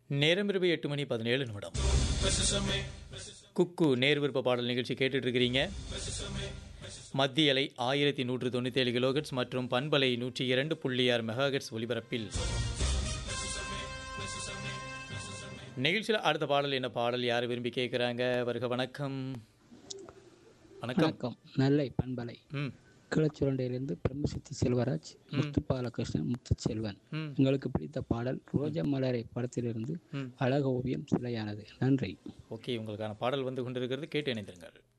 நேரம் இரவு எட்டு மணி பதினேழு நிமிடம் குக்கு நேர் விருப்ப பாடல் நிகழ்ச்சி கேட்டுட்டு இருக்கிறீங்க மத்திய அலை ஆயிரத்தி நூற்று தொண்ணூற்றி ஏழு கிலோகட்ஸ் மற்றும் பண்பலை நூற்றி இரண்டு புள்ளி ஆறு மெகாஹெட்ஸ் ஒலிபரப்பில் நிகழ்ச்சியில் அடுத்த பாடல் என்ன பாடல் யார் விரும்பி கேட்குறாங்க வருக வணக்கம் வணக்கம் வணக்கம் நெல்லை பண்பலை ம் கிளச்சுரண்டையிலிருந்து பிரம்மசித்தி செல்வராஜ் முத்து பாலகிருஷ்ணன் முத்து செல்வன் ம் எங்களுக்கு பிடித்த பாடல் ரோஜா மலரை படத்திலிருந்து ம் அழக ஓவியம் சிலையானது நன்றி ஓகே உங்களுக்கான பாடல் வந்து கொண்டிருக்கிறது கேட்டு இணைந்திருங்கள்